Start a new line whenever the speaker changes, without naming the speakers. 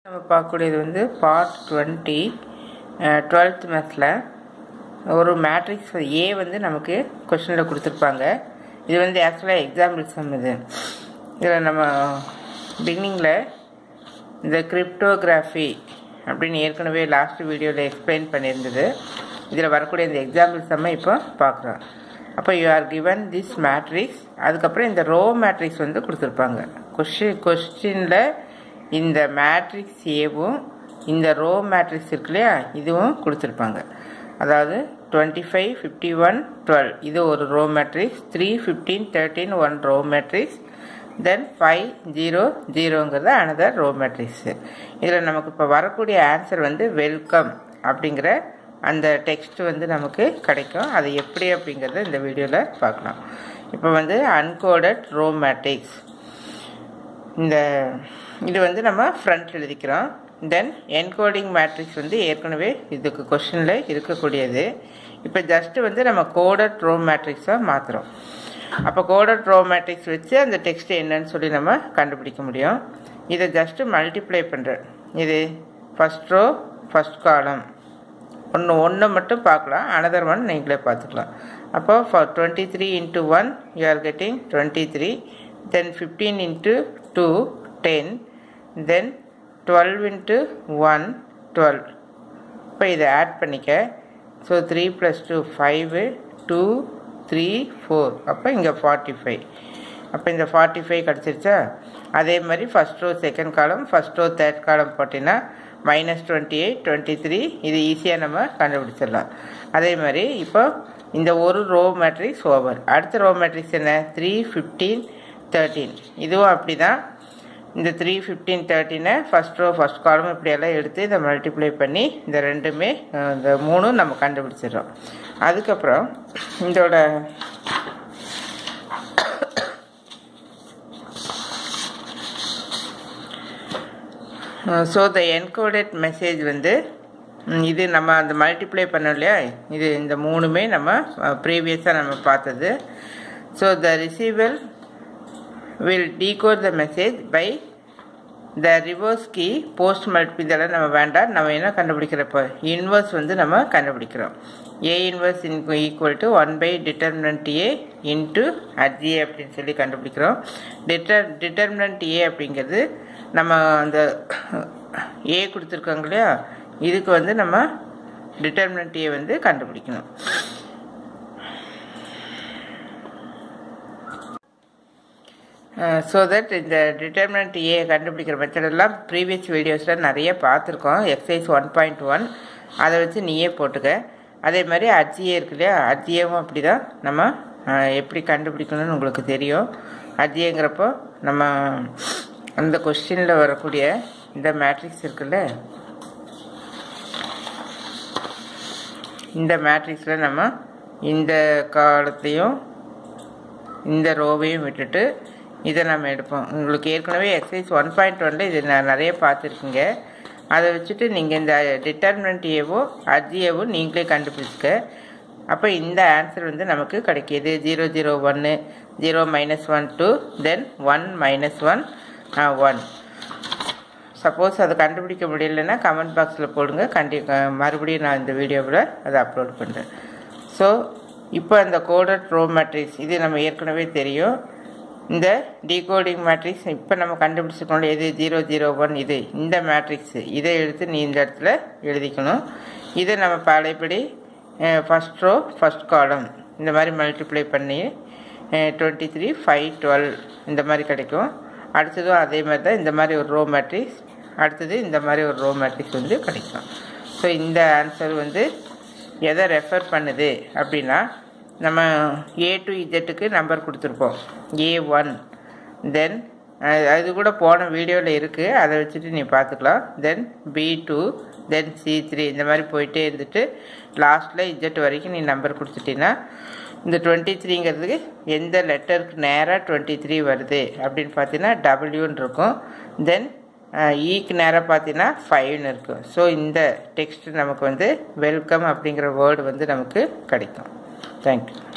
நம்ம பார்க்கக்கூடியது வந்து பார்ட் டுவெண்ட்டி டுவெல்த் மேத்ஸில் ஒரு மேட்ரிக்ஸ் ஏ வந்து நமக்கு கொஷனில் கொடுத்துருப்பாங்க இது வந்து ஆக்சுவலாக எக்ஸாம்பிள் சம் இது இதில் நம்ம பிகினிங்கில் இந்த கிரிப்டோகிராஃபி அப்படின்னு ஏற்கனவே லாஸ்ட் வீடியோவில் எக்ஸ்பிளைன் பண்ணியிருந்தது இதில் வரக்கூடிய இந்த எக்ஸாம்பிள் சம்மை இப்போ பார்க்குறோம் அப்போ you are given this matrix அதுக்கப்புறம் இந்த ரோ மேட்ரிக்ஸ் வந்து கொடுத்துருப்பாங்க கொஷின் கொஸ்டினில் இந்த மேட்ரிக்ஸ் ஏவும் இந்த ரோ மேட்ரிக்ஸ் இருக்கு இல்லையா இதுவும் கொடுத்துருப்பாங்க அதாவது twenty five fifty one twelve இது ஒரு row matrix three fifteen thirteen one row matrix then five zero ஜீரோங்கிறது அனதர் ரோ மேட்ரிக்ஸு இதில் நமக்கு இப்போ வரக்கூடிய ஆன்சர் வந்து வெல்கம் அப்படிங்கிற அந்த டெக்ஸ்ட் வந்து நமக்கு கிடைக்கும் அது எப்படி அப்படிங்கிறத இந்த வீடியோவில் பார்க்கலாம் இப்போ வந்து அன்கோடட் ரோ மேட்ரிக்ஸ் இந்த இது வந்து நம்ம ஃப்ரண்ட் எழுதிக்கிறோம் தென் என்கோடிங் மேட்ரிக்ஸ் வந்து ஏற்கனவே இதுக்கு கொஷனில் இருக்கக்கூடியது இப்போ ஜஸ்ட்டு வந்து நம்ம கோடட் ரோ மேட்ரிக்ஸாக மாற்றுறோம் அப்போ கோடட் ரோ மேட்ரிக்ஸ் வச்சு அந்த டெக்ஸ்ட் என்னன்னு சொல்லி நம்ம கண்டுபிடிக்க முடியும் இதை ஜஸ்ட்டு மல்டிப்ளை பண்ணுறேன் இது ஃபஸ்ட் ரோ ஃபஸ்ட் காலம் ஒன்று ஒன்று மட்டும் பார்க்கலாம் அனதர் ஒன் நீங்களே பார்த்துக்கலாம் அப்போ four twenty three into one you are getting twenty three then fifteen into two ten then twelve into one twelve இப்போ இதை ஆட் பண்ணிக்க so three plus two five two three four அப்போ இங்கே forty five அப்போ இந்த forty five கிடச்சிருச்சா அதே மாதிரி first row second column first row third column போட்டிங்கன்னா minus twenty eight twenty three இது ஈஸியாக நம்ம கண்டுபிடிச்சிடலாம் அதே மாதிரி இப்போ இந்த ஒரு ரோ மேட்ரிக்ஸ் ஓவர் அடுத்த ரோ மேட்ரிக்ஸ் என்ன த்ரீ ஃபிஃப்டீன் தேர்ட்டீன் இதுவும் அப்படி தான் இந்த த்ரீ ஃபிஃப்டீன் தேர்ட்டினை ஃபஸ்ட் ரோ ஃபஸ்ட் காலம் இப்படியெல்லாம் எடுத்து இதை மல்டிப்ளை பண்ணி இந்த ரெண்டுமே இந்த மூணும் நம்ம கண்டுபிடிச்சிடுறோம் அதுக்கப்புறம் இதோட ஸோ த என்கோடட் மெசேஜ் வந்து இது நம்ம அந்த மல்டிப்ளை பண்ணோம் இல்லையா இது இந்த மூணுமே நம்ம ப்ரீவியஸாக நம்ம பார்த்தது so the receiver will decode the message by the reverse key post multiple இதெல்லாம் நம்ம வேண்டாம் நம்ம என்ன கண்டுபிடிக்கிறப்போ இன்வர்ஸ் வந்து நம்ம கண்டுபிடிக்கிறோம் A inverse in equal to one by determinant A into adj A அப்படின்னு சொல்லி கண்டுபிடிக்கிறோம் டிட்டர் டிட்டர்மினன்ட் ஏ அப்படிங்கிறது நம்ம அந்த ஏ கொடுத்துருக்காங்க இல்லையா இதுக்கு வந்து நம்ம டிட்டர்மினன்ட் ஏ வந்து கண்டுபிடிக்கணும் ஸோ தட் இந்த டிட்டர்மினன்ட் ஏ கண்டுபிடிக்கிற மெத்தடெல்லாம் ப்ரீவியஸ் வீடியோஸில் நிறைய பார்த்துருக்கோம் எக்ஸசைஸ் ஒன் பாயிண்ட் ஒன் அதை வச்சு நீயே போட்டுக்க அதே மாதிரி அஜிஏ இருக்கு இல்லையா அஜிஏவும் அப்படி தான் நம்ம எப்படி கண்டுபிடிக்கணும்னு உங்களுக்கு தெரியும் அஜிஏங்கிறப்போ நம்ம அந்த கொஸ்டினில் வரக்கூடிய இந்த மேட்ரிக்ஸ் இருக்குல்ல இந்த மேட்ரிக்ஸில் நம்ம இந்த காலத்தையும் இந்த ரோவையும் விட்டுட்டு இதை நம்ம எடுப்போம் உங்களுக்கு ஏற்கனவே எக்ஸசைஸ் ஒன் பாயிண்ட் ஒனில் இது நான் நிறைய பார்த்துருக்கீங்க அதை வச்சுட்டு நீங்கள் இந்த டிட்டர்மினன்ட் ஏவோ அஜிஏவோ நீங்களே கண்டுபிடிச்சிக்க அப்போ இந்த ஆன்சர் வந்து நமக்கு கிடைக்கிது ஜீரோ ஜீரோ ஒன்று zero minus one two then one minus one one suppose அதை கண்டுபிடிக்க முடியலன்னா கமெண்ட் பாக்ஸில் போடுங்க கண்டி மறுபடியும் நான் இந்த வீடியோவில் அதை அப்லோட் பண்ணுறேன் ஸோ இப்போ அந்த கோடட் ரோ மேட்ரிக்ஸ் இது நம்ம ஏற்கனவே தெரியும் இந்த டீகோடிங் மேட்ரிக்ஸ் இப்போ நம்ம கண்டுபிடிச்சிக்கணும் எது ஜீரோ ஜீரோ ஒன் இது இந்த மேட்ரிக்ஸ் இதை எடுத்து நீ இந்த இடத்துல எழுதிக்கணும் இதை நம்ம பழையபடி ஃபஸ்ட் ரோ ஃபஸ்ட் காலம் இந்த மாதிரி மல்டிப்ளை பண்ணி டுவெண்ட்டி த்ரீ ஃபைவ் டுவெல் இந்த மாதிரி கிடைக்கும் அடுத்ததும் அதே மாதிரி தான் இந்த மாதிரி ஒரு ரோ மேட்ரிக்ஸ் அடுத்தது இந்த மாதிரி ஒரு ரோ மேட்ரிக்ஸ் வந்து கிடைக்கும் ஸோ இந்த ஆன்சர் வந்து எதை ரெஃபர் பண்ணுது அப்படின்னா நம்ம ஏ டு இஜெட்டுக்கு நம்பர் கொடுத்துருப்போம் ஏ ஒன் தென் அது கூட போன வீடியோவில் இருக்குது அதை வச்சுட்டு நீ பார்த்துக்கலாம் then B two then C three இந்த மாதிரி போயிட்டே இருந்துட்டு லாஸ்ட்டில் இஜெட் வரைக்கும் நீ நம்பர் கொடுத்துட்டீங்கன்னா இந்த டுவெண்ட்டி த்ரீங்கிறதுக்கு எந்த லெட்டருக்கு நேராக டுவெண்ட்டி த்ரீ வருது அப்படின்னு பார்த்தீங்கன்னா டபிள்யூன்னு இருக்கும் தென் ஈக்கு நேராக பார்த்தீங்கன்னா ஃபைவ்னு இருக்கும் ஸோ இந்த டெக்ஸ்ட் நமக்கு வந்து வெல்கம் அப்படிங்கிற வேர்டு வந்து நமக்கு கிடைக்கும் தேங்க்யூ